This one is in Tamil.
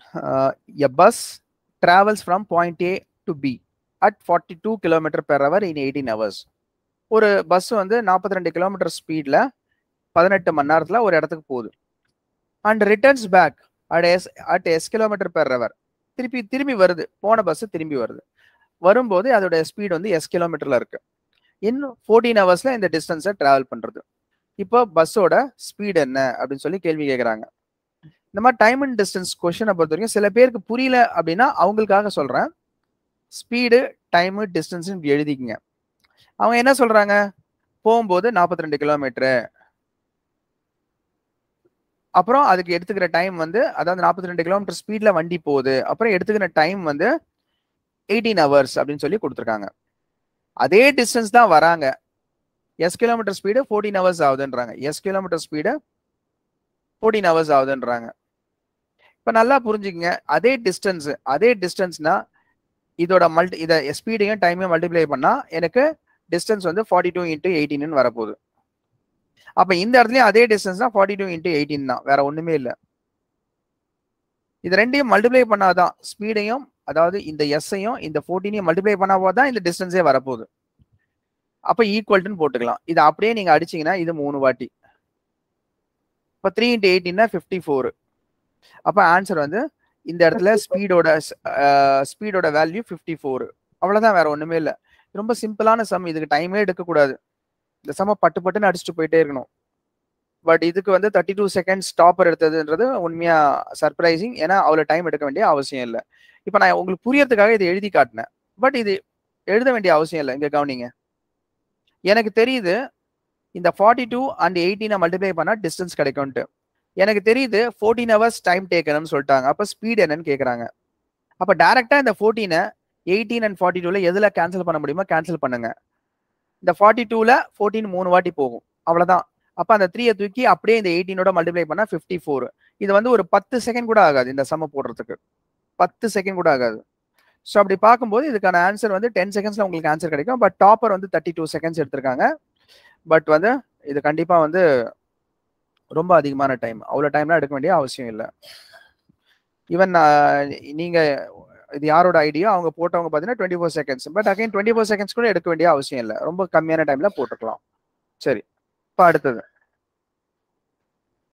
A bus travels from point A to B at 42 km per hour in 18 hours. ஒரு பஸ் வந்து 42 கிலோமீட்டர் ஸ்பீட்ல பதினெட்டு மணி நேரத்துல ஒரு இடத்துக்கு போகுது and returns back at S at S kilometre per hour திருப்பி திரும்பி வருது போன பஸ் திரும்பி வருது வரும்போது அதோட ஸ்பீட் வந்து எஸ் கிலோமீட்டர்ல இருக்கு இன்னும் ஃபோர்டீன் ஹவர்ஸ்ல இந்த டிஸ்டன்ஸை டிராவல் பண்றது இப்போ பஸ்ஸோட ஸ்பீட் என்ன அப்படின்னு சொல்லி கேள்வி கேட்குறாங்க இந்த மாதிரி டைம் அண்ட் டிஸ்டன்ஸ் கொஸ்டினை பொறுத்த வரைக்கும் சில பேருக்கு புரியல அப்படின்னா அவங்களுக்காக சொல்றேன் ஸ்பீடு டைமு டிஸ்டன்ஸ் எழுதிக்கங்க அவங்க என்ன சொல்றாங்க போகும்போது நாற்பத்தி ரெண்டு கிலோமீட்டரு அப்புறம் அதுக்கு எடுத்துக்கிற டைம் வந்து அதாவது நாற்பத்தி ரெண்டு கிலோமீட்டர் ஸ்பீட்ல வண்டி போகுது அப்புறம் எடுத்துக்கிற டைம் வந்து எயிட்டீன் ஹவர்ஸ் அப்படின்னு சொல்லி கொடுத்துருக்காங்க அதே டிஸ்டன்ஸ் தான் வராங்க S kilometre speed fourteen hours ஆகுதுன்றாங்க S kilometre speed fourteen hours ஆகுதுன்றாங்க இப்போ நல்லா புரிஞ்சுக்கங்க அதே டிஸ்டன்ஸ் அதே டிஸ்டன்ஸ்னா இதோட மல்டி இதை ஸ்பீடையும் டைமையும் மல்டிப்ளை பண்ணா எனக்கு டிஸ்டன்ஸ் வந்து ஃபார்ட்டி டூ இன்ட்டு எயிட்டின்னு வரப்போகுது அப்போ இந்த இடத்துலயும் அதே டிஸ்டன்ஸ் தான் ஃபார்ட்டி டூ இன்ட்டு எயிட்டீன் தான் வேற ஒண்ணுமே இல்லை இது ரெண்டையும் மல்டிப்ளை பண்ணாதான் ஸ்பீடையும் அதாவது இந்த எஸ்ஸையும் இந்த ஃபோர்டீனையும் மல்டிப்ளை பண்ணா தான் இந்த டிஸ்டன்ஸே வரப்போகுது அப்போ ஈக்குவல்ட்டுன்னு போட்டுக்கலாம் இதை அப்படியே நீங்க அடிச்சீங்கன்னா இது மூணு வாட்டி இப்போ த்ரீ இன்ட்டு எயிட்டின்னா ஃபிஃப்டி ஃபோர் அப்போ ஆன்சர் வந்து இந்த இடத்துல ஸ்பீடோட ஸ்பீடோட வேல்யூ ஃபிஃப்டி ஃபோர் அவ்வளோதான் வேற ஒன்றுமே இல்லை ரொம்ப சிம்பிளான சம் இதுக்கு டைமே எடுக்கக்கூடாது இந்த சம பட்டு பட்டுன்னு அடிச்சுட்டு போயிட்டே இருக்கணும் பட் இதுக்கு வந்து தேர்ட்டி டூ செகண்ட்ஸ் ஸ்டாப்பர் எடுத்ததுன்றது உண்மையா சர்ப்ரைசிங் ஏன்னா அவ்வளோ டைம் எடுக்க வேண்டிய அவசியம் இல்லை இப்போ நான் உங்களுக்கு புரியறதுக்காக இதை எழுதி காட்டினேன் பட் இது எழுத வேண்டிய அவசியம் இல்லை இங்கே கவனிங்க எனக்கு தெரியுது இந்த ஃபார்ட்டி டூ அண்ட் எயிட்டீனை மல்டிப்ளை பண்ணால் டிஸ்டன்ஸ் கிடைக்கும்ட்டு எனக்கு தெரியுது ஃபோர்டீன் ஹவர்ஸ் டைம் டேக்கணும்னு சொல்லிட்டாங்க அப்போ ஸ்பீட் என்னன்னு கேட்குறாங்க அப்போ டேரெக்டாக இந்த ஃபோர்டீனை எயிட்டீன் அண்ட் ஃபார்ட்டி டூவில் எதில் கேன்சல் பண்ண முடியுமோ கேன்சல் பண்ணுங்க இந்த ஃபார்ட்டி டூவில் ஃபோர்டீன் மூணு வாட்டி போகும் அவ்வளோதான் அப்போ அந்த த்ரீயை தூக்கி அப்படியே இந்த எயிட்டீனோட மல்டிப்ளை பண்ணால் ஃபிஃப்டி ஃபோர் இது வந்து ஒரு பத்து செகண்ட் கூட ஆகாது இந்த சம்ம போடுறதுக்கு பத்து செகண்ட் கூட ஆகாது ஸோ அப்படி பார்க்கும்போது இதுக்கான ஆன்சர் வந்து டென் செகண்ட்ஸில் உங்களுக்கு ஆன்சர் கிடைக்கும் பட் டாப்பர் வந்து தேர்ட்டி டூ செகண்ட்ஸ் எடுத்திருக்காங்க பட் வந்து இது கண்டிப்பாக வந்து ரொம்ப அதிகமான டைம் அவ்வளோ டைம்லாம் எடுக்க வேண்டிய அவசியம் இல்லை ஈவன் நீங்கள் இது யாரோட ஐடியா அவங்க போட்டவங்க பார்த்தீங்கன்னா twenty four seconds but again twenty four seconds கூட எடுக்க வேண்டிய அவசியம் இல்லை ரொம்ப கம்மியான டைமில் போட்டுக்கலாம் சரி இப்போ அடுத்தது